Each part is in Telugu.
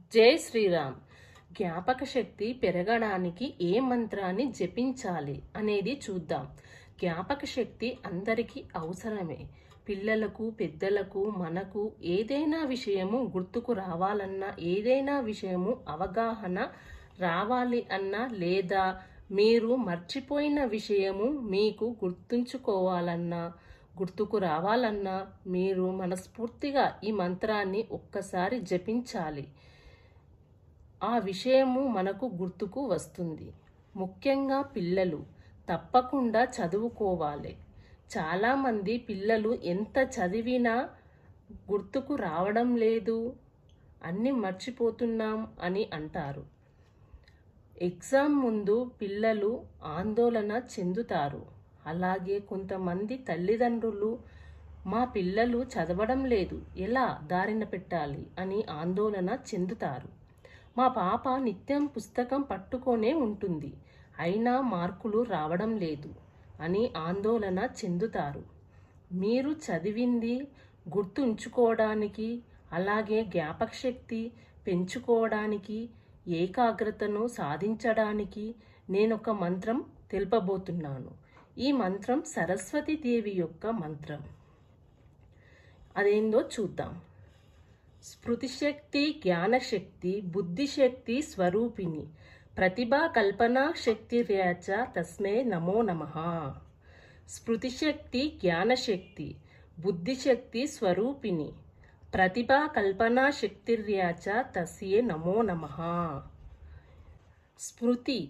జై శ్రీరామ్ జ్ఞాపక శక్తి పెరగడానికి ఏ మంత్రాన్ని జపించాలి అనేది చూద్దాం జ్ఞాపక శక్తి అందరికీ అవసరమే పిల్లలకు పెద్దలకు మనకు ఏదైనా విషయము గుర్తుకు రావాలన్నా ఏదైనా విషయము అవగాహన రావాలి అన్నా లేదా మీరు మర్చిపోయిన విషయము మీకు గుర్తుంచుకోవాలన్నా గుర్తుకు రావాలన్నా మీరు మనస్ఫూర్తిగా ఈ మంత్రాన్ని ఒక్కసారి జపించాలి ఆ విషయము మనకు గుర్తుకు వస్తుంది ముఖ్యంగా పిల్లలు తప్పకుండా చదువుకోవాలి చాలామంది పిల్లలు ఎంత చదివినా గుర్తుకు రావడం లేదు అన్నీ మర్చిపోతున్నాం అని అంటారు ఎగ్జామ్ ముందు పిల్లలు ఆందోళన చెందుతారు అలాగే కొంతమంది తల్లిదండ్రులు మా పిల్లలు చదవడం లేదు ఎలా దారిన పెట్టాలి అని ఆందోళన చెందుతారు మా పాప నిత్యం పుస్తకం పట్టుకొనే ఉంటుంది అయినా మార్కులు రావడం లేదు అని ఆందోళన చెందుతారు మీరు చదివింది గుర్తుంచుకోవడానికి అలాగే జ్ఞాపకశక్తి పెంచుకోవడానికి ఏకాగ్రతను సాధించడానికి నేనొక మంత్రం తెలుపబోతున్నాను ఈ మంత్రం సరస్వతి దేవి యొక్క మంత్రం అదేందో చూద్దాం స్మృతిశక్తి జ్ఞానశక్తి బుద్ధిశక్తి స్వరూపిణి ప్రతిభా కల్పనా శక్తి ర్యాచ తస్మే నమో నమ స్మృతిశక్తి జ్ఞానశక్తి బుద్ధిశక్తి స్వరూపిణి ప్రతిభా కల్పనా శక్తిర్యాచ తస్యే నమో నమ స్మృతి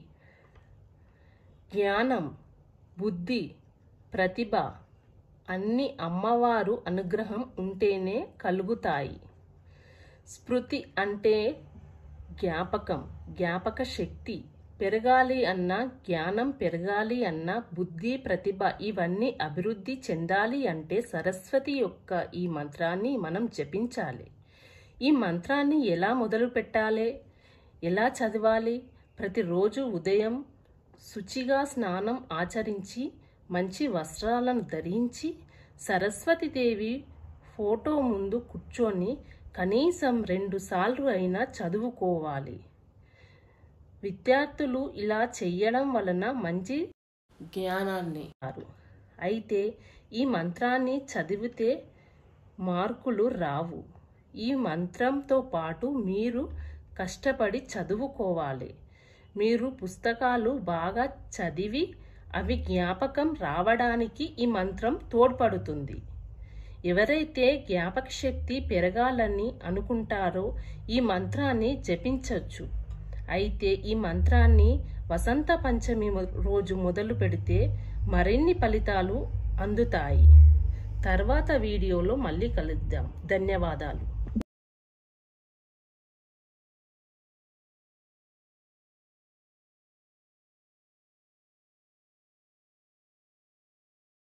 జ్ఞానం బుద్ధి ప్రతిభ అన్ని అమ్మవారు అనుగ్రహం ఉంటేనే కలుగుతాయి స్మృతి అంటే జ్ఞాపకం జ్ఞాపక శక్తి పెరగాలి అన్న జ్ఞానం పెరగాలి అన్న బుద్ధి ప్రతిభ ఇవన్నీ అభివృద్ధి చెందాలి అంటే సరస్వతి యొక్క ఈ మంత్రాన్ని మనం జపించాలి ఈ మంత్రాన్ని ఎలా మొదలు పెట్టాలి ఎలా చదవాలి ప్రతిరోజు ఉదయం శుచిగా స్నానం ఆచరించి మంచి వస్త్రాలను ధరించి సరస్వతిదేవి ఫోటో ముందు కూర్చొని కనీసం రెండు సార్లు అయినా చదువుకోవాలి విద్యార్థులు ఇలా చెయ్యడం వలన మంచి జ్ఞానాన్ని అయితే ఈ మంత్రాన్ని చదివితే మార్కులు రావు ఈ మంత్రంతో పాటు మీరు కష్టపడి చదువుకోవాలి మీరు పుస్తకాలు బాగా చదివి అవి జ్ఞాపకం రావడానికి ఈ మంత్రం తోడ్పడుతుంది ఎవరైతే జ్ఞాపక శక్తి పెరగాలని అనుకుంటారో ఈ మంత్రాన్ని జపించవచ్చు అయితే ఈ మంత్రాన్ని వసంత పంచమి రోజు మొదలు పెడితే మరిన్ని ఫలితాలు అందుతాయి తర్వాత వీడియోలో మళ్ళీ కలుద్దాం ధన్యవాదాలు